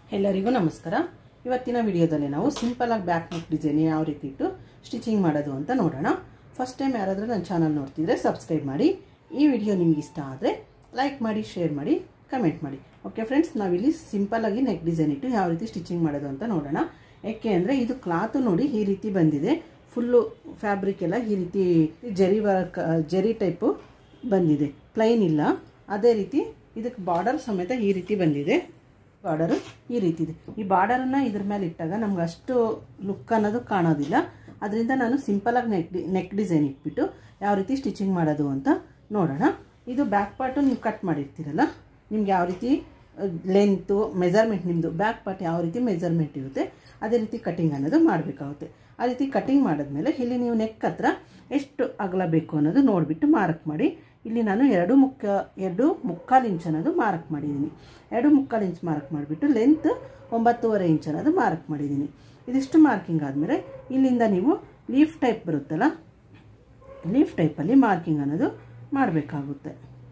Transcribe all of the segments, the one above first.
ಎಲ್ಲರಿಗೂ ನಮಸ್ಕಾರ ಇವತ್ತಿನ ವಿಡಿಯೋದಲ್ಲಿ ನಾವು ಸಿಂಪಲ್ ಆಗಿ ಬ್ಯಾಕ್ ನೆಕ್ ಡಿಸೈನ್ ಯಾವ ರೀತಿ ಇಟ್ಟು ಸ್ಟಿಚಿಂಗ್ ಮಾಡೋದು ಅಂತ ನೋಡೋಣ ಫಸ್ಟ್ ಟೈಮ್ ಯಾರಾದರೂ ನನ್ನ ಚಾನಲ್ ನೋಡ್ತಿದ್ರೆ ಸಬ್ಸ್ಕ್ರೈಬ್ ಮಾಡಿ ಈ ವಿಡಿಯೋ ನಿಮ್ಗೆ ಇಷ್ಟ ಆದರೆ ಲೈಕ್ ಮಾಡಿ ಶೇರ್ ಮಾಡಿ ಕಮೆಂಟ್ ಮಾಡಿ ಓಕೆ ಫ್ರೆಂಡ್ಸ್ ನಾವಿಲ್ಲಿ ಸಿಂಪಲ್ ಆಗಿ ನೆಕ್ ಡಿಸೈನ್ ಇಟ್ಟು ಯಾವ ರೀತಿ ಸ್ಟಿಚಿಂಗ್ ಮಾಡೋದು ಅಂತ ನೋಡೋಣ ಯಾಕೆ ಅಂದರೆ ಇದು ಕ್ಲಾತು ನೋಡಿ ಈ ರೀತಿ ಬಂದಿದೆ ಫುಲ್ಲು ಫ್ಯಾಬ್ರಿಕ್ ಎಲ್ಲ ಈ ರೀತಿ ಜರಿ ವರ್ಕ್ ಜರಿ ಟೈಪು ಬಂದಿದೆ ಪ್ಲೈನ್ ಇಲ್ಲ ಅದೇ ರೀತಿ ಇದಕ್ಕೆ ಬಾರ್ಡರ್ ಸಮೇತ ಈ ರೀತಿ ಬಂದಿದೆ ಬಾರ್ಡರು ಈ ರೀತಿ ಇದೆ ಈ ಬಾರ್ಡರನ್ನು ಇದ್ರ ಮೇಲೆ ಇಟ್ಟಾಗ ನಮ್ಗೆ ಅಷ್ಟು ಲುಕ್ ಅನ್ನೋದು ಕಾಣೋದಿಲ್ಲ ಅದರಿಂದ ನಾನು ಸಿಂಪಲಾಗಿ ನೆಕ್ ಡಿ ನೆಕ್ ಡಿಸೈನ್ ಇಟ್ಬಿಟ್ಟು ಯಾವ ರೀತಿ ಸ್ಟಿಚಿಂಗ್ ಮಾಡೋದು ಅಂತ ನೋಡೋಣ ಇದು ಬ್ಯಾಕ್ ಪಾರ್ಟು ನೀವು ಕಟ್ ಮಾಡಿರ್ತೀರಲ್ಲ ನಿಮ್ಗೆ ಯಾವ ರೀತಿ ಲೆಂತು ಮೆಜರ್ಮೆಂಟ್ ನಿಮ್ಮದು ಬ್ಯಾಕ್ ಪಾರ್ಟ್ ಯಾವ ರೀತಿ ಮೆಜರ್ಮೆಂಟ್ ಇರುತ್ತೆ ಅದೇ ರೀತಿ ಕಟಿಂಗ್ ಅನ್ನೋದು ಮಾಡಬೇಕಾಗುತ್ತೆ ಆ ರೀತಿ ಕಟಿಂಗ್ ಮಾಡಿದ್ಮೇಲೆ ಇಲ್ಲಿ ನೀವು ನೆಕ್ ಹತ್ರ ಎಷ್ಟು ಅಗಲ ಬೇಕು ಅನ್ನೋದು ನೋಡಿಬಿಟ್ಟು ಮಾರ್ಕ್ ಮಾಡಿ ಇಲ್ಲಿ ನಾನು ಎರಡು ಮುಕ್ಕ ಎರಡು ಮುಕ್ಕಾಲು ಇಂಚ್ ಅನ್ನೋದು ಮಾರ್ಕ್ ಮಾಡಿದ್ದೀನಿ ಎರಡು ಮುಕ್ಕಾಲು ಇಂಚ್ ಮಾರ್ಕ್ ಮಾಡಿಬಿಟ್ಟು ಲೆಂತ್ ಒಂಬತ್ತೂವರೆ ಇಂಚ್ ಅನ್ನೋದು ಮಾರ್ಕ್ ಮಾಡಿದ್ದೀನಿ ಇದಿಷ್ಟು ಮಾರ್ಕಿಂಗ್ ಆದಮೇಲೆ ಇಲ್ಲಿಂದ ನೀವು ಲೀಫ್ ಟೈಪ್ ಬರುತ್ತಲ್ಲ ಲೀಫ್ ಟೈಪಲ್ಲಿ ಮಾರ್ಕಿಂಗ್ ಅನ್ನೋದು ಮಾಡಬೇಕಾಗುತ್ತೆ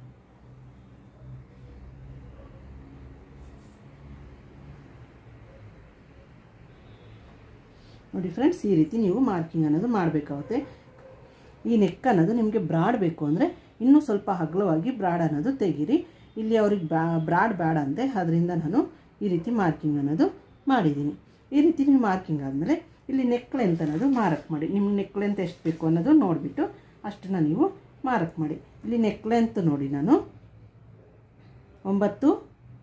ನೋಡಿ ಫ್ರೆಂಡ್ಸ್ ಈ ರೀತಿ ನೀವು ಮಾರ್ಕಿಂಗ್ ಅನ್ನೋದು ಮಾಡಬೇಕಾಗುತ್ತೆ ಈ ನೆಕ್ ಅನ್ನೋದು ನಿಮಗೆ ಬ್ರಾಡ್ ಬೇಕು ಅಂದರೆ ಇನ್ನೂ ಸ್ವಲ್ಪ ಅಗಲವಾಗಿ ಬ್ರಾಡ್ ಅನ್ನೋದು ತೆಗೀರಿ ಇಲ್ಲಿ ಅವ್ರಿಗೆ ಬ್ರಾ ಬ್ರಾಡ್ ಬೇಡ ಅಂದೆ ಅದರಿಂದ ನಾನು ಈ ರೀತಿ ಮಾರ್ಕಿಂಗ್ ಅನ್ನೋದು ಮಾಡಿದ್ದೀನಿ ಈ ರೀತಿ ನೀವು ಮಾರ್ಕಿಂಗ್ ಆದಮೇಲೆ ಇಲ್ಲಿ ನೆಕ್ ಲೆಂತ್ ಅನ್ನೋದು ಮಾರ್ಕ್ ಮಾಡಿ ನಿಮ್ಮ ನೆಕ್ ಲೆಂತ್ ಎಷ್ಟು ಬೇಕು ಅನ್ನೋದು ನೋಡಿಬಿಟ್ಟು ಅಷ್ಟನ್ನು ನೀವು ಮಾರ್ಕ್ ಮಾಡಿ ಇಲ್ಲಿ ನೆಕ್ ಲೆಂತ್ ನೋಡಿ ನಾನು ಒಂಬತ್ತು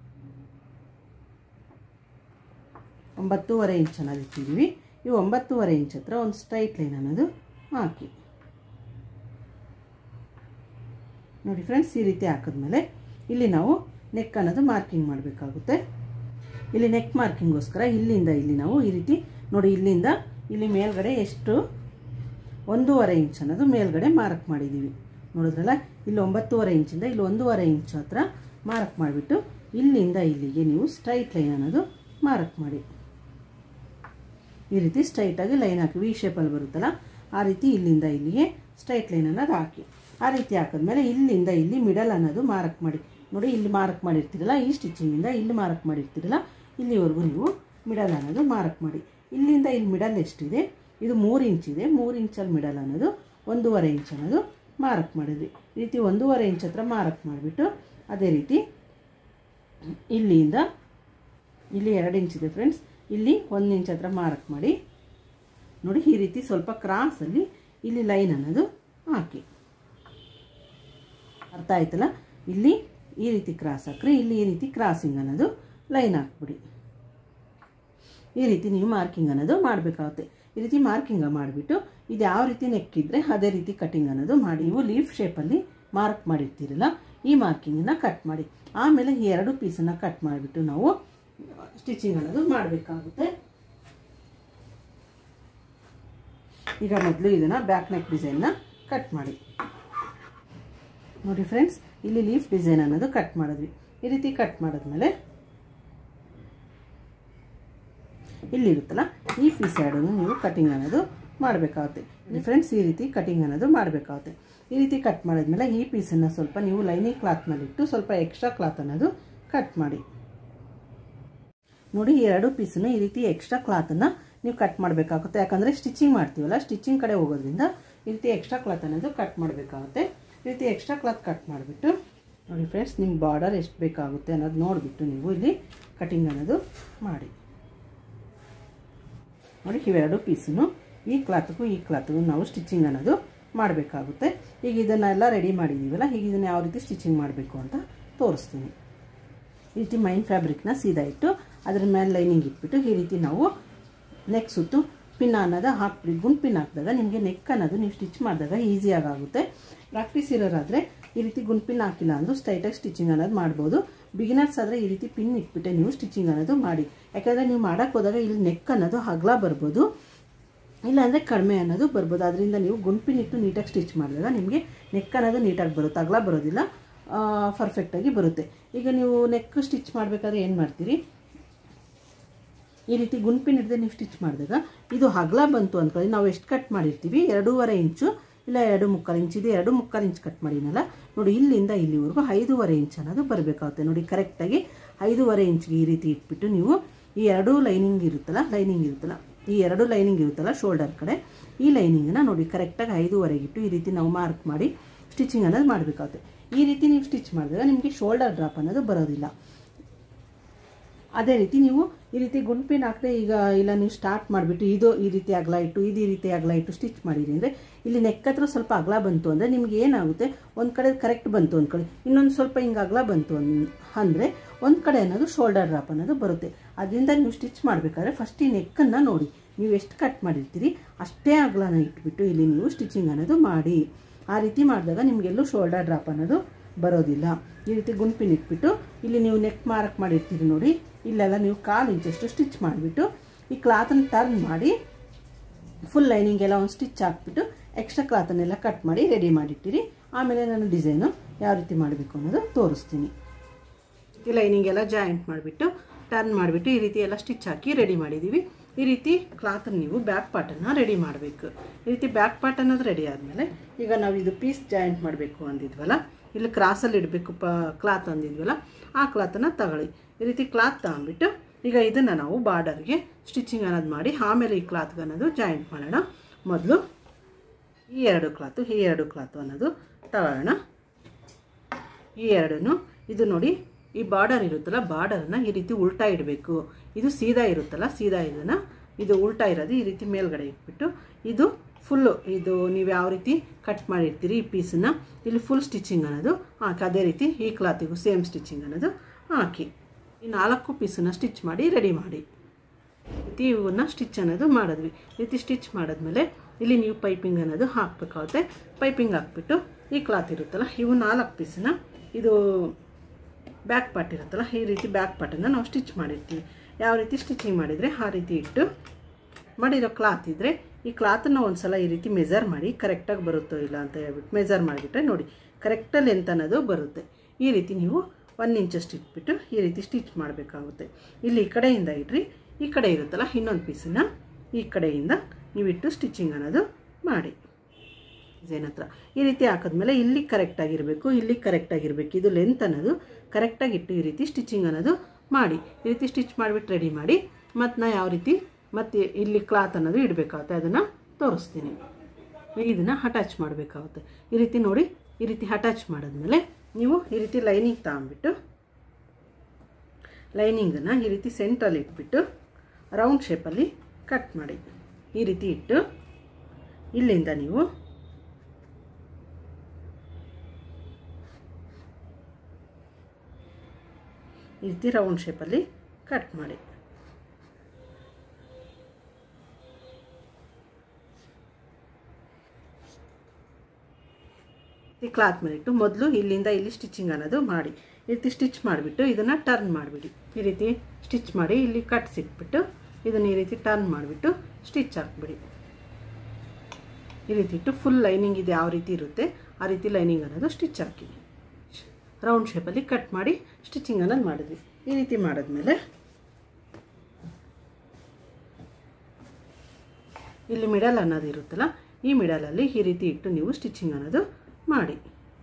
ಒಂಬತ್ತೂವರೆ ಇಂಚ್ ಅನ್ನೋದು ಇಟ್ಟಿದ್ದೀವಿ ಈ ಒಂಬತ್ತೂವರೆ ಇಂಚ್ ಹತ್ರ ಒಂದು ಸ್ಟ್ರೈಟ್ ಲೈನ್ ಅನ್ನೋದು ಹಾಕಿ ನೋಡಿ ಫ್ರೆಂಡ್ಸ್ ಈ ರೀತಿ ಹಾಕಿದ್ಮೇಲೆ ಇಲ್ಲಿ ನಾವು ನೆಕ್ ಅನ್ನೋದು ಮಾರ್ಕಿಂಗ್ ಮಾಡಬೇಕಾಗುತ್ತೆ ಇಲ್ಲಿ ನೆಕ್ ಮಾರ್ಕಿಂಗೋಸ್ಕರ ಇಲ್ಲಿಂದ ಇಲ್ಲಿ ನಾವು ಈ ರೀತಿ ನೋಡಿ ಇಲ್ಲಿಂದ ಇಲ್ಲಿ ಮೇಲ್ಗಡೆ ಎಷ್ಟು ಒಂದೂವರೆ ಇಂಚ್ ಅನ್ನೋದು ಮೇಲ್ಗಡೆ ಮಾರ್ಕ್ ಮಾಡಿದ್ದೀವಿ ನೋಡಿದ್ರಲ್ಲ ಇಲ್ಲಿ ಒಂಬತ್ತೂವರೆ ಇಂಚಿಂದ ಇಲ್ಲಿ ಒಂದೂವರೆ ಇಂಚ್ ಹತ್ರ ಮಾರ್ಕ್ ಮಾಡಿಬಿಟ್ಟು ಇಲ್ಲಿಂದ ಇಲ್ಲಿಗೆ ನೀವು ಸ್ಟ್ರೈಟ್ ಲೈನ್ ಅನ್ನೋದು ಮಾರ್ಕ್ ಮಾಡಿ ಈ ರೀತಿ ಸ್ಟ್ರೈಟಾಗಿ ಲೈನ್ ಹಾಕಿ ವಿ ಶೇಪಲ್ಲಿ ಬರುತ್ತಲ್ಲ ಆ ರೀತಿ ಇಲ್ಲಿಂದ ಇಲ್ಲಿಗೆ ಸ್ಟ್ರೈಟ್ ಲೈನ್ ಅನ್ನೋದು ಹಾಕಿ ಆ ರೀತಿ ಹಾಕಿದ್ಮೇಲೆ ಇಲ್ಲಿಂದ ಇಲ್ಲಿ ಮಿಡಲ್ ಅನ್ನೋದು ಮಾರ್ಕ್ ಮಾಡಿ ನೋಡಿ ಇಲ್ಲಿ ಮಾರ್ಕ್ ಮಾಡಿರ್ತೀರಲ್ಲ ಈ ಸ್ಟಿಚಿಂಗಿಂದ ಇಲ್ಲಿ ಮಾರ್ಕ್ ಮಾಡಿರ್ತೀರಲ್ಲ ಇಲ್ಲಿವರೆಗೂ ನೀವು ಮಿಡಲ್ ಅನ್ನೋದು ಮಾರ್ಕ್ ಮಾಡಿ ಇಲ್ಲಿಂದ ಇಲ್ಲಿ ಮಿಡಲ್ ಎಷ್ಟಿದೆ ಇದು ಮೂರು ಇಂಚ್ ಇದೆ ಮೂರು ಇಂಚಲ್ಲಿ ಮಿಡಲ್ ಅನ್ನೋದು ಒಂದೂವರೆ ಇಂಚ್ ಅನ್ನೋದು ಮಾರ್ಕ್ ಮಾಡಿದ್ವಿ ಈ ರೀತಿ ಒಂದೂವರೆ ಇಂಚ್ ಹತ್ರ ಮಾರ್ಕ್ ಮಾಡಿಬಿಟ್ಟು ಅದೇ ರೀತಿ ಇಲ್ಲಿಂದ ಇಲ್ಲಿ ಎರಡು ಇಂಚ್ ಇದೆ ಫ್ರೆಂಡ್ಸ್ ಇಲ್ಲಿ ಒಂದು ಇಂಚ್ ಹತ್ರ ಮಾರ್ಕ್ ಮಾಡಿ ನೋಡಿ ಈ ರೀತಿ ಸ್ವಲ್ಪ ಕ್ರಾಸಲ್ಲಿ ಇಲ್ಲಿ ಲೈನ್ ಅನ್ನೋದು ಹಾಕಿ ಅರ್ಥ ಆಯ್ತಲ್ಲ ಇಲ್ಲಿ ಈ ರೀತಿ ಕ್ರಾಸ್ ಹಾಕ್ರಿ ಇಲ್ಲಿ ಈ ರೀತಿ ಕ್ರಾಸಿಂಗ್ ಅನ್ನೋದು ಲೈನ್ ಹಾಕ್ಬಿಡಿ ಈ ರೀತಿ ನೀವು ಮಾರ್ಕಿಂಗ್ ಅನ್ನೋದು ಮಾಡಬೇಕಾಗುತ್ತೆ ಈ ರೀತಿ ಮಾರ್ಕಿಂಗ್ ಮಾಡಿಬಿಟ್ಟು ಇದು ಯಾವ ರೀತಿ ನೆಕ್ಕಿದ್ರೆ ಅದೇ ರೀತಿ ಕಟಿಂಗ್ ಅನ್ನೋದು ಮಾಡಿ ನೀವು ಲೀಫ್ ಶೇಪಲ್ಲಿ ಮಾರ್ಕ್ ಮಾಡಿರ್ತೀರಲ್ಲ ಈ ಮಾರ್ಕಿಂಗನ್ನು ಕಟ್ ಮಾಡಿ ಆಮೇಲೆ ಈ ಎರಡು ಪೀಸನ್ನು ಕಟ್ ಮಾಡಿಬಿಟ್ಟು ನಾವು ಸ್ಟಿಚಿಂಗ್ ಅನ್ನೋದು ಮಾಡಬೇಕಾಗುತ್ತೆ ಈಗ ಮೊದಲು ಇದನ್ನು ಬ್ಯಾಕ್ ನೆಕ್ ಡಿಸೈನ್ನ ಕಟ್ ಮಾಡಿ ನೋಡಿ ಫ್ರೆಂಡ್ಸ್ ಇಲ್ಲಿ ಲೀಫ್ ಡಿಸೈನ್ ಅನ್ನೋದು ಕಟ್ ಮಾಡಿದ್ವಿ ಈ ರೀತಿ ಕಟ್ ಮಾಡಿದ್ಮೇಲೆ ಇಲ್ಲಿರುತ್ತಲ್ಲ ಈ ಪೀಸ್ ಸೈಡನ್ನು ನೀವು ಕಟಿಂಗ್ ಅನ್ನೋದು ಮಾಡಬೇಕಾಗುತ್ತೆ ಫ್ರೆಂಡ್ಸ್ ಈ ರೀತಿ ಕಟಿಂಗ್ ಅನ್ನೋದು ಮಾಡಬೇಕಾಗುತ್ತೆ ಈ ರೀತಿ ಕಟ್ ಮಾಡಿದ್ಮೇಲೆ ಈ ಪೀಸನ್ನು ಸ್ವಲ್ಪ ನೀವು ಲೈನಿಂಗ್ ಕ್ಲಾತ್ ಮೇಲೆ ಇಟ್ಟು ಸ್ವಲ್ಪ ಎಕ್ಸ್ಟ್ರಾ ಕ್ಲಾತ್ ಅನ್ನೋದು ಕಟ್ ಮಾಡಿ ನೋಡಿ ಈ ಎರಡು ಪೀಸನ್ನು ಈ ರೀತಿ ಎಕ್ಸ್ಟ್ರಾ ಕ್ಲಾತನ್ನು ನೀವು ಕಟ್ ಮಾಡಬೇಕಾಗುತ್ತೆ ಯಾಕಂದರೆ ಸ್ಟಿಚಿಂಗ್ ಮಾಡ್ತೀವಲ್ಲ ಸ್ಟಿಚಿಂಗ್ ಕಡೆ ಹೋಗೋದ್ರಿಂದ ಈ ರೀತಿ ಎಕ್ಸ್ಟ್ರಾ ಕ್ಲಾತ್ ಅನ್ನೋದು ಕಟ್ ಮಾಡಬೇಕಾಗುತ್ತೆ ಈ ರೀತಿ ಎಕ್ಸ್ಟ್ರಾ ಕ್ಲಾತ್ ಕಟ್ ಮಾಡಿಬಿಟ್ಟು ನೋಡಿ ಫ್ರೆಂಡ್ಸ್ ನಿಮ್ಮ ಬಾರ್ಡರ್ ಎಷ್ಟು ಬೇಕಾಗುತ್ತೆ ಅನ್ನೋದು ನೋಡಿಬಿಟ್ಟು ನೀವು ಇಲ್ಲಿ ಕಟಿಂಗ್ ಅನ್ನೋದು ಮಾಡಿ ನೋಡಿ ಇವೆರಡು ಪೀಸನ್ನು ಈ ಕ್ಲಾತ್ಗೂ ಈ ಕ್ಲಾತ್ಗೂ ನಾವು ಸ್ಟಿಚಿಂಗ್ ಅನ್ನೋದು ಮಾಡಬೇಕಾಗುತ್ತೆ ಈಗ ಇದನ್ನೆಲ್ಲ ರೆಡಿ ಮಾಡಿದ್ದೀವಲ್ಲ ಈಗ ಇದನ್ನು ಯಾವ ರೀತಿ ಸ್ಟಿಚಿಂಗ್ ಮಾಡಬೇಕು ಅಂತ ತೋರಿಸ್ತೀನಿ ಈ ರೀತಿ ಮೈನ್ ಫ್ಯಾಬ್ರಿಕ್ನ ಸೀದಾ ಇಟ್ಟು ಅದ್ರ ಮೇಲೆ ಲೈನಿಂಗ್ ಇಟ್ಬಿಟ್ಟು ಈ ರೀತಿ ನಾವು ನೆಕ್ ಸುತ್ತು ಪಿನ್ ಅನ್ನೋದು ಹಾಕ್ಬಿಡಿ ಗುಂಡು ಪಿನ್ ಹಾಕಿದಾಗ ನಿಮಗೆ ನೆಕ್ ಅನ್ನೋದು ನೀವು ಸ್ಟಿಚ್ ಮಾಡಿದಾಗ ಈಸಿಯಾಗಿ ಆಗುತ್ತೆ ಪ್ರಾಕ್ಟೀಸ್ ಇರೋರಾದರೆ ಈ ರೀತಿ ಗುಂಡು ಪಿನ್ ಹಾಕಿಲ್ಲ ಅಂದರೂ ಸ್ಟ್ರೈಟಾಗಿ ಸ್ಟಿಚಿಂಗ್ ಅನ್ನೋದು ಮಾಡ್ಬೋದು ಬಿಗಿನರ್ಸ್ ಆದರೆ ಈ ರೀತಿ ಪಿನ್ ಇಟ್ಬಿಟ್ಟೆ ನೀವು ಸ್ಟಿಚಿಂಗ್ ಅನ್ನೋದು ಮಾಡಿ ಯಾಕಂದರೆ ನೀವು ಮಾಡೋಕ್ಕೆ ಹೋದಾಗ ಇಲ್ಲಿ ನೆಕ್ ಅನ್ನೋದು ಹಗ್ಲ ಬರ್ಬೋದು ಇಲ್ಲಾಂದರೆ ಕಡಿಮೆ ಅನ್ನೋದು ಬರ್ಬೋದು ಅದರಿಂದ ನೀವು ಗುಂಡು ಪಿನ್ ಇಟ್ಟು ನೀಟಾಗಿ ಸ್ಟಿಚ್ ಮಾಡಿದಾಗ ನಿಮಗೆ ನೆಕ್ ಅನ್ನೋದು ನೀಟಾಗಿ ಬರುತ್ತೆ ಅಗಲ ಬರೋದಿಲ್ಲ ಪರ್ಫೆಕ್ಟಾಗಿ ಬರುತ್ತೆ ಈಗ ನೀವು ನೆಕ್ ಸ್ಟಿಚ್ ಮಾಡಬೇಕಾದ್ರೆ ಏನು ಮಾಡ್ತೀರಿ ಈ ರೀತಿ ಗುಂಪಿನ ಹಿಡಿದು ನೀವು ಸ್ಟಿಚ್ ಮಾಡಿದಾಗ ಇದು ಹಗ್ಲ ಬಂತು ಅಂದ್ಕೊಳ್ಳಿ ನಾವು ಎಷ್ಟು ಕಟ್ ಮಾಡಿರ್ತೀವಿ ಎರಡೂವರೆ ಇಂಚು ಇಲ್ಲ ಎರಡು ಮುಕ್ಕಾಲು ಇಂಚ್ ಇದೆ ಎರಡು ಮುಕ್ಕಾಲು ಇಂಚ್ ಕಟ್ ಮಾಡಿನಲ್ಲ ನೋಡಿ ಇಲ್ಲಿಂದ ಇಲ್ಲಿವರೆಗೂ ಐದೂವರೆ ಇಂಚ್ ಅನ್ನೋದು ಬರಬೇಕಾಗುತ್ತೆ ನೋಡಿ ಕರೆಕ್ಟಾಗಿ ಐದೂವರೆ ಇಂಚ್ಗೆ ಈ ರೀತಿ ಇಟ್ಬಿಟ್ಟು ನೀವು ಈ ಎರಡೂ ಲೈನಿಂಗ್ ಇರುತ್ತಲ್ಲ ಲೈನಿಂಗ್ ಇರುತ್ತಲ್ಲ ಈ ಎರಡು ಲೈನಿಂಗ್ ಇರುತ್ತಲ್ಲ ಶೋಲ್ಡರ್ ಕಡೆ ಈ ಲೈನಿಂಗನ್ನು ನೋಡಿ ಕರೆಕ್ಟಾಗಿ ಐದೂವರೆಗಿಟ್ಟು ಈ ರೀತಿ ನಾವು ಮಾರ್ಕ್ ಮಾಡಿ ಸ್ಟಿಚಿಂಗ್ ಅನ್ನೋದು ಮಾಡಬೇಕಾಗುತ್ತೆ ಈ ರೀತಿ ನೀವು ಸ್ಟಿಚ್ ಮಾಡಿದಾಗ ನಿಮಗೆ ಶೋಲ್ಡರ್ ಡ್ರಾಪ್ ಅನ್ನೋದು ಬರೋದಿಲ್ಲ ಅದೇ ರೀತಿ ನೀವು ಈ ರೀತಿ ಗುಂಪಿನ ಹಾಕದೆ ಈಗ ಇಲ್ಲ ನೀವು ಸ್ಟಾರ್ಟ್ ಮಾಡಿಬಿಟ್ಟು ಇದು ಈ ರೀತಿ ಅಗಲ ಇಟ್ಟು ಇದು ಈ ರೀತಿ ಅಗಲ ಇಟ್ಟು ಸ್ಟಿಚ್ ಮಾಡಿರಿ ಅಂದರೆ ಇಲ್ಲಿ ನೆಕ್ ಹತ್ರ ಸ್ವಲ್ಪ ಅಗಲ ಬಂತು ಅಂದರೆ ನಿಮ್ಗೆ ಏನಾಗುತ್ತೆ ಒಂದು ಕಡೆ ಕರೆಕ್ಟ್ ಬಂತು ಒಂದು ಕಡೆ ಇನ್ನೊಂದು ಸ್ವಲ್ಪ ಹಿಂಗೆ ಅಗಲ ಬಂತು ಅನ್ ಅಂದರೆ ಒಂದು ಕಡೆ ಅನ್ನೋದು ಶೋಲ್ಡರ್ ಡ್ರಾಪ್ ಅನ್ನೋದು ಬರುತ್ತೆ ಅದರಿಂದ ನೀವು ಸ್ಟಿಚ್ ಮಾಡಬೇಕಾದ್ರೆ ಫಸ್ಟ್ ಈ ನೆಕ್ಕನ್ನು ನೋಡಿ ನೀವು ಎಷ್ಟು ಕಟ್ ಮಾಡಿರ್ತೀರಿ ಅಷ್ಟೇ ಅಗಲನ ಇಟ್ಬಿಟ್ಟು ಇಲ್ಲಿ ನೀವು ಸ್ಟಿಚಿಂಗ್ ಅನ್ನೋದು ಮಾಡಿ ಆ ರೀತಿ ಮಾಡಿದಾಗ ನಿಮಗೆಲ್ಲೂ ಶೋಲ್ಡರ್ ಡ್ರಾಪ್ ಅನ್ನೋದು ಬರೋದಿಲ್ಲ ಈ ರೀತಿ ಗುಂಪಿನ ಇಟ್ಬಿಟ್ಟು ಇಲ್ಲಿ ನೀವು ನೆಕ್ ಮಾರ್ಕ್ ಮಾಡಿರ್ತೀರಿ ನೋಡಿ ಇಲ್ಲೆಲ್ಲ ನೀವು ಕಾಲು ಇಂಚಷ್ಟು ಸ್ಟಿಚ್ ಮಾಡಿಬಿಟ್ಟು ಈ ಕ್ಲಾತನ್ನು ಟರ್ನ್ ಮಾಡಿ ಫುಲ್ ಲೈನಿಂಗ್ ಎಲ್ಲ ಒಂದು ಸ್ಟಿಚ್ ಹಾಕ್ಬಿಟ್ಟು ಎಕ್ಸ್ಟ್ರಾ ಕ್ಲಾತನ್ನೆಲ್ಲ ಕಟ್ ಮಾಡಿ ರೆಡಿ ಮಾಡಿಟ್ಟಿರಿ ಆಮೇಲೆ ನಾನು ಡಿಸೈನು ಯಾವ ರೀತಿ ಮಾಡಬೇಕು ಅನ್ನೋದು ತೋರಿಸ್ತೀನಿ ಈ ಲೈನಿಂಗ್ ಎಲ್ಲ ಜಾಯಿಂಟ್ ಮಾಡಿಬಿಟ್ಟು ಟರ್ನ್ ಮಾಡಿಬಿಟ್ಟು ಈ ರೀತಿ ಎಲ್ಲ ಸ್ಟಿಚ್ ಹಾಕಿ ರೆಡಿ ಮಾಡಿದ್ದೀವಿ ಈ ರೀತಿ ಕ್ಲಾತನ್ನು ನೀವು ಬ್ಯಾಕ್ ಪಾರ್ಟನ್ನು ರೆಡಿ ಮಾಡಬೇಕು ಈ ರೀತಿ ಬ್ಯಾಕ್ ಪಾರ್ಟ್ ಅನ್ನೋದು ರೆಡಿ ಆದಮೇಲೆ ಈಗ ನಾವು ಇದು ಪೀಸ್ ಜಾಯಿಂಟ್ ಮಾಡಬೇಕು ಅಂದಿದ್ವಲ್ಲ ಇಲ್ಲಿ ಕ್ರಾಸಲ್ಲಿ ಇಡಬೇಕು ಪ ಕ್ಲಾತ್ ಅಂದಿದ್ವಲ್ಲ ಆ ಕ್ಲಾತನ್ನು ತಗೊಳ್ಳಿ ಈ ರೀತಿ ಕ್ಲಾತ್ ತಗೊಂಡ್ಬಿಟ್ಟು ಈಗ ಇದನ್ನು ನಾವು ಬಾರ್ಡರ್ಗೆ ಸ್ಟಿಚಿಂಗ್ ಅನ್ನೋದು ಮಾಡಿ ಆಮೇಲೆ ಈ ಕ್ಲಾತ್ಗೆ ಅನ್ನೋದು ಜಾಯಿಂಟ್ ಮಾಡೋಣ ಮೊದಲು ಈ ಎರಡು ಕ್ಲಾತು ಈ ಎರಡು ಕ್ಲಾತು ಅನ್ನೋದು ತಗೊಳ್ಳೋಣ ಈ ಎರಡನ್ನು ಇದು ನೋಡಿ ಈ ಬಾರ್ಡರ್ ಇರುತ್ತಲ್ಲ ಬಾರ್ಡರನ್ನು ಈ ರೀತಿ ಉಲ್ಟಾ ಇಡಬೇಕು ಇದು ಸೀದಾ ಇರುತ್ತಲ್ಲ ಸೀದಾ ಇದನ್ನು ಇದು ಉಲ್ಟಾ ಇರೋದು ಈ ರೀತಿ ಮೇಲ್ಗಡೆ ಇಟ್ಬಿಟ್ಟು ಇದು ಫುಲ್ಲು ಇದು ನೀವು ಯಾವ ರೀತಿ ಕಟ್ ಮಾಡಿರ್ತೀರಿ ಈ ಪೀಸನ್ನು ಇಲ್ಲಿ ಫುಲ್ ಸ್ಟಿಚಿಂಗ್ ಅನ್ನೋದು ಹಾಕಿ ಅದೇ ರೀತಿ ಈ ಕ್ಲಾತಿಗೂ ಸೇಮ್ ಸ್ಟಿಚಿಂಗ್ ಅನ್ನೋದು ಹಾಕಿ ಈ ನಾಲ್ಕು ಪೀಸನ್ನು ಸ್ಟಿಚ್ ಮಾಡಿ ರೆಡಿ ಮಾಡಿ ರೀತಿ ಇವನ್ನ ಸ್ಟಿಚ್ ಅನ್ನೋದು ಮಾಡಿದ್ವಿ ಈ ರೀತಿ ಸ್ಟಿಚ್ ಮಾಡಿದ್ಮೇಲೆ ಇಲ್ಲಿ ನೀವು ಪೈಪಿಂಗ್ ಅನ್ನೋದು ಹಾಕಬೇಕಾಗುತ್ತೆ ಪೈಪಿಂಗ್ ಹಾಕ್ಬಿಟ್ಟು ಈ ಕ್ಲಾತ್ ಇರುತ್ತಲ್ಲ ಇವು ನಾಲ್ಕು ಪೀಸನ್ನ ಇದು ಬ್ಯಾಕ್ ಪಾರ್ಟ್ ಇರುತ್ತಲ್ಲ ಈ ರೀತಿ ಬ್ಯಾಕ್ ಪಾರ್ಟನ್ನು ನಾವು ಸ್ಟಿಚ್ ಮಾಡಿರ್ತೀವಿ ಯಾವ ರೀತಿ ಸ್ಟಿಚಿಂಗ್ ಮಾಡಿದರೆ ಆ ರೀತಿ ಇಟ್ಟು ಮಾಡಿರೋ ಕ್ಲಾತ್ ಇದ್ದರೆ ಈ ಕ್ಲಾತನ್ನು ಒಂದು ಸಲ ಈ ರೀತಿ ಮೆಜರ್ ಮಾಡಿ ಕರೆಕ್ಟಾಗಿ ಬರುತ್ತೋ ಇಲ್ಲ ಅಂತ ಹೇಳ್ಬಿಟ್ಟು ಮೆಜರ್ ಮಾಡಿಬಿಟ್ರೆ ನೋಡಿ ಕರೆಕ್ಟಾಗಿ ಲೆಂತ್ ಅನ್ನೋದು ಬರುತ್ತೆ ಈ ರೀತಿ ನೀವು ಒನ್ ಇಂಚಷ್ಟು ಇಟ್ಬಿಟ್ಟು ಈ ರೀತಿ ಸ್ಟಿಚ್ ಮಾಡಬೇಕಾಗುತ್ತೆ ಇಲ್ಲಿ ಈ ಕಡೆಯಿಂದ ಇಡ್ರಿ ಈ ಕಡೆ ಇರುತ್ತಲ್ಲ ಇನ್ನೊಂದು ಪೀಸನ್ನು ಈ ಕಡೆಯಿಂದ ನೀವಿಟ್ಟು ಸ್ಟಿಚಿಂಗ್ ಅನ್ನೋದು ಮಾಡಿ ಡಿಸೈನ್ ಹತ್ರ ಈ ರೀತಿ ಹಾಕಿದ್ಮೇಲೆ ಇಲ್ಲಿ ಕರೆಕ್ಟಾಗಿರಬೇಕು ಇಲ್ಲಿ ಕರೆಕ್ಟಾಗಿರಬೇಕು ಇದು ಲೆಂತ್ ಅನ್ನೋದು ಕರೆಕ್ಟಾಗಿ ಇಟ್ಟು ಈ ರೀತಿ ಸ್ಟಿಚಿಂಗ್ ಅನ್ನೋದು ಮಾಡಿ ಈ ರೀತಿ ಸ್ಟಿಚ್ ಮಾಡಿಬಿಟ್ಟು ರೆಡಿ ಮಾಡಿ ಮತ್ತು ನಾ ಯಾವ ರೀತಿ ಮತ್ತು ಇಲ್ಲಿ ಕ್ಲಾತ್ ಅನ್ನೋದು ಇಡಬೇಕಾಗುತ್ತೆ ಅದನ್ನು ತೋರಿಸ್ತೀನಿ ಇದನ್ನು ಅಟ್ಯಾಚ್ ಮಾಡಬೇಕಾಗುತ್ತೆ ಈ ರೀತಿ ನೋಡಿ ಈ ರೀತಿ ಅಟ್ಯಾಚ್ ಮಾಡಿದ್ಮೇಲೆ ನೀವು ಈ ರೀತಿ ಲೈನಿಂಗ್ ತಗೊಂಬಿಟ್ಟು ಲೈನಿಂಗನ್ನು ಈ ರೀತಿ ಸೆಂಟ್ರಲ್ಲಿ ಇಟ್ಬಿಟ್ಟು ರೌಂಡ್ ಶೇಪಲ್ಲಿ ಕಟ್ ಮಾಡಿ ಈ ರೀತಿ ಇಟ್ಟು ಇಲ್ಲಿಂದ ನೀವು ಈ ರೀತಿ ರೌಂಡ್ ಶೇಪಲ್ಲಿ ಕಟ್ ಮಾಡಿ ಈ ಕ್ಲಾತ್ ಮೇಲಿಟ್ಟು ಮೊದಲು ಇಲ್ಲಿಂದ ಇಲ್ಲಿ ಸ್ಟಿಚಿಂಗ್ ಅನ್ನೋದು ಮಾಡಿ ಈ ರೀತಿ ಸ್ಟಿಚ್ ಮಾಡಿಬಿಟ್ಟು ಇದನ್ನು ಟರ್ನ್ ಮಾಡಿಬಿಡಿ ಈ ರೀತಿ ಸ್ಟಿಚ್ ಮಾಡಿ ಇಲ್ಲಿ ಕಟ್ಸ್ ಇಟ್ಬಿಟ್ಟು ಇದನ್ನು ಈ ರೀತಿ ಟರ್ನ್ ಮಾಡಿಬಿಟ್ಟು ಸ್ಟಿಚ್ ಹಾಕ್ಬಿಡಿ ಈ ರೀತಿ ಇಟ್ಟು ಫುಲ್ ಲೈನಿಂಗ್ ಇದು ಯಾವ ರೀತಿ ಇರುತ್ತೆ ಆ ರೀತಿ ಲೈನಿಂಗ್ ಅನ್ನೋದು ಸ್ಟಿಚ್ ಹಾಕಿ ರೌಂಡ್ ಶೇಪಲ್ಲಿ ಕಟ್ ಮಾಡಿ ಸ್ಟಿಚಿಂಗ್ ಅನ್ನೋದು ಮಾಡಿದ್ವಿ ಈ ರೀತಿ ಮಾಡಿದ್ಮೇಲೆ ಇಲ್ಲಿ ಮಿಡಲ್ ಅನ್ನೋದು ಇರುತ್ತಲ್ಲ ಈ ಮಿಡಲಲ್ಲಿ ಈ ರೀತಿ ಇಟ್ಟು ನೀವು ಸ್ಟಿಚಿಂಗ್ ಅನ್ನೋದು ಮಾಡಿ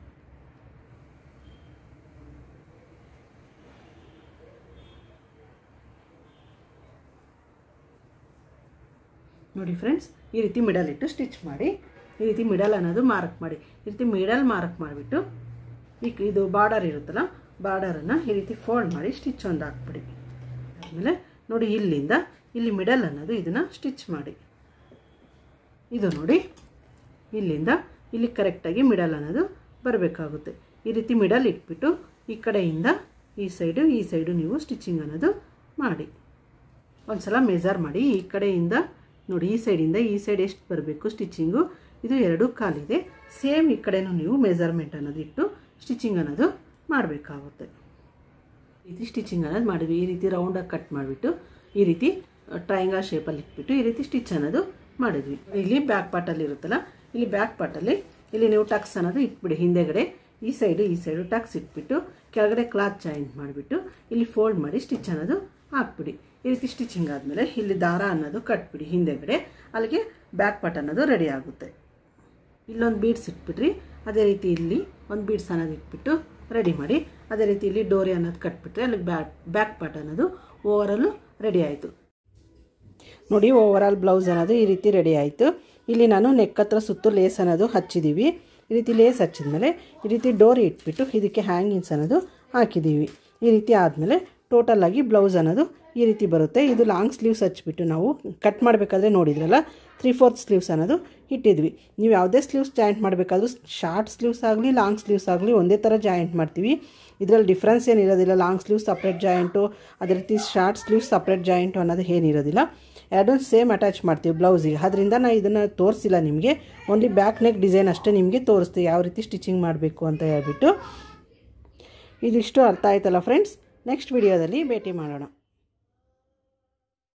ನೋಡಿ ಫ್ರೆಂಡ್ಸ್ ಈ ರೀತಿ ಮಿಡಲ್ ಇಟ್ಟು ಸ್ಟಿಚ್ ಮಾಡಿ ಈ ರೀತಿ ಮಿಡಲ್ ಅನ್ನೋದು ಮಾರ್ಕ್ ಮಾಡಿ ಈ ರೀತಿ ಮಿಡಲ್ ಮಾರ್ಕ್ ಮಾಡಿಬಿಟ್ಟು ಈ ಇದು ಬಾರ್ಡರ್ ಇರುತ್ತಲ್ಲ ಬಾರ್ಡರನ್ನು ಈ ರೀತಿ ಫೋಲ್ಡ್ ಮಾಡಿ ಸ್ಟಿಚ್ ಒಂದು ಹಾಕ್ಬಿಡಿ ಆದಮೇಲೆ ನೋಡಿ ಇಲ್ಲಿಂದ ಇಲ್ಲಿ ಮಿಡಲ್ ಅನ್ನೋದು ಇದನ್ನು ಸ್ಟಿಚ್ ಮಾಡಿ ಇದು ನೋಡಿ ಇಲ್ಲಿಂದ ಇಲ್ಲಿ ಕರೆಕ್ಟಾಗಿ ಮಿಡಲ್ ಅನ್ನೋದು ಬರಬೇಕಾಗುತ್ತೆ ಈ ರೀತಿ ಮಿಡಲ್ ಇಟ್ಬಿಟ್ಟು ಈ ಕಡೆಯಿಂದ ಈ ಸೈಡು ಈ ಸೈಡು ನೀವು ಸ್ಟಿಚಿಂಗ್ ಅನ್ನೋದು ಮಾಡಿ ಒಂದು ಸಲ ಮೆಜರ್ ಮಾಡಿ ಈ ಕಡೆಯಿಂದ ನೋಡಿ ಈ ಸೈಡಿಂದ ಈ ಸೈಡ್ ಎಷ್ಟು ಬರಬೇಕು ಸ್ಟಿಚಿಂಗು ಇದು ಎರಡು ಕಾಲಿದೆ ಸೇಮ್ ಈ ಕಡೆನೂ ನೀವು ಮೆಜರ್ಮೆಂಟ್ ಅನ್ನೋದು ಇಟ್ಟು ಸ್ಟಿಚಿಂಗ್ ಅನ್ನೋದು ಮಾಡಬೇಕಾಗುತ್ತೆ ಈ ರೀತಿ ಸ್ಟಿಚಿಂಗ್ ಅನ್ನೋದು ಮಾಡಿದ್ವಿ ಈ ರೀತಿ ರೌಂಡಾಗಿ ಕಟ್ ಮಾಡಿಬಿಟ್ಟು ಈ ರೀತಿ ಟ್ರಯಾಂಗಲ್ ಶೇಪಲ್ಲಿ ಇಟ್ಬಿಟ್ಟು ಈ ರೀತಿ ಸ್ಟಿಚ್ ಅನ್ನೋದು ಮಾಡಿದ್ವಿ ಇಲ್ಲಿ ಬ್ಯಾಕ್ ಪಾರ್ಟಲ್ಲಿ ಇರುತ್ತಲ್ಲ ಇಲ್ಲಿ ಬ್ಯಾಕ್ ಪಾರ್ಟಲ್ಲಿ ಇಲ್ಲಿ ನೀವು ಟಕ್ಸ್ ಅನ್ನೋದು ಇಟ್ಬಿಡಿ ಹಿಂದೆಗಡೆ ಈ ಸೈಡು ಈ ಸೈಡು ಟಕ್ಸ್ ಇಟ್ಬಿಟ್ಟು ಕೆಳಗಡೆ ಕ್ಲಾತ್ ಜಾಯಿಂಟ್ ಮಾಡಿಬಿಟ್ಟು ಇಲ್ಲಿ ಫೋಲ್ಡ್ ಮಾಡಿ ಸ್ಟಿಚ್ ಅನ್ನೋದು ಹಾಕ್ಬಿಡಿ ಈ ರೀತಿ ಸ್ಟಿಚಿಂಗ್ ಆದಮೇಲೆ ಇಲ್ಲಿ ದಾರ ಅನ್ನೋದು ಕಟ್ಬಿಡಿ ಹಿಂದೆಗಡೆ ಅಲ್ಲಿಗೆ ಬ್ಯಾಕ್ ಪಾರ್ಟ್ ಅನ್ನೋದು ರೆಡಿ ಆಗುತ್ತೆ ಇಲ್ಲೊಂದು ಬೀಡ್ಸ್ ಇಟ್ಬಿಟ್ರಿ ಅದೇ ರೀತಿ ಇಲ್ಲಿ ಒಂದು ಬೀಡ್ಸ್ ಅನ್ನೋದು ಇಟ್ಬಿಟ್ಟು ರೆಡಿ ಮಾಡಿ ಅದೇ ರೀತಿ ಇಲ್ಲಿ ಡೋರಿ ಅನ್ನೋದು ಕಟ್ಬಿಟ್ರೆ ಅಲ್ಲಿಗೆ ಬ್ಯಾಕ್ ಬ್ಯಾಕ್ ಪಾರ್ಟ್ ಅನ್ನೋದು ಓವರಲ್ಲು ರೆಡಿ ಆಯಿತು ನೋಡಿ ಓವರಾಲ್ ಬ್ಲೌಸ್ ಅನ್ನೋದು ಈ ರೀತಿ ರೆಡಿ ಆಯಿತು ಇಲ್ಲಿ ನಾನು ನೆಕ್ ಹತ್ರ ಸುತ್ತು ಲೇಸ್ ಅನ್ನೋದು ಹಚ್ಚಿದ್ದೀವಿ ಈ ರೀತಿ ಲೇಸ್ ಹಚ್ಚಿದ್ಮೇಲೆ ಈ ರೀತಿ ಡೋರಿ ಇಟ್ಬಿಟ್ಟು ಇದಕ್ಕೆ ಹ್ಯಾಂಗಿಂಗ್ಸ್ ಅನ್ನೋದು ಹಾಕಿದ್ದೀವಿ ಈ ರೀತಿ ಆದಮೇಲೆ ಟೋಟಲಾಗಿ ಬ್ಲೌಸ್ ಅನ್ನೋದು ಈ ರೀತಿ ಬರುತ್ತೆ ಇದು ಲಾಂಗ್ ಸ್ಲೀವ್ಸ್ ಹಚ್ಬಿಟ್ಟು ನಾವು ಕಟ್ ಮಾಡಬೇಕಾದ್ರೆ ನೋಡಿದ್ರಲ್ಲ ತ್ರೀ ಫೋರ್ತ್ ಸ್ಲೀವ್ಸ್ ಅನ್ನೋದು ಇಟ್ಟಿದ್ವಿ ನೀವು ಯಾವುದೇ ಸ್ಲೀವ್ಸ್ ಜಾಯಿಂಟ್ ಮಾಡಬೇಕಾದ್ರೂ ಶಾರ್ಟ್ ಸ್ಲೀವ್ಸ್ ಆಗಲಿ ಲಾಂಗ್ ಸ್ಲೀವ್ಸ್ ಆಗಲಿ ಒಂದೇ ಥರ ಜಾಯಿಂಟ್ ಮಾಡ್ತೀವಿ ಇದರಲ್ಲಿ ಡಿಫ್ರೆನ್ಸ್ ಏನಿರೋದಿಲ್ಲ ಲಾಂಗ್ ಸ್ಲೀವ್ಸ್ ಸಪ್ರೇಟ್ ಜಾಯಿಂಟು ಅದೇ ರೀತಿ ಶಾರ್ಟ್ ಸ್ಲೀವ್ಸ್ ಸಪ್ರೇಟ್ ಜಾಯಿಂಟು ಅನ್ನೋದು ಏನಿರೋದಿಲ್ಲ ಎರಡೂ ಸೇಮ್ ಅಟ್ಯಾಚ್ ಮಾಡ್ತೀವಿ ಬ್ಲೌಸಿಗೆ ಅದರಿಂದ ನಾನು ಇದನ್ನು ತೋರಿಸಿಲ್ಲ ನಿಮಗೆ ಓನ್ಲಿ ಬ್ಯಾಕ್ ನೆಕ್ ಡಿಸೈನ್ ಅಷ್ಟೇ ನಿಮಗೆ ತೋರಿಸ್ತೀವಿ ಯಾವ ರೀತಿ ಸ್ಟಿಚಿಂಗ್ ಮಾಡಬೇಕು ಅಂತ ಹೇಳ್ಬಿಟ್ಟು ಇದಿಷ್ಟು ಅರ್ಥ ಆಯ್ತಲ್ಲ ಫ್ರೆಂಡ್ಸ್ ನೆಕ್ಸ್ಟ್ ವಿಡಿಯೋದಲ್ಲಿ ಭೇಟಿ ಮಾಡೋಣ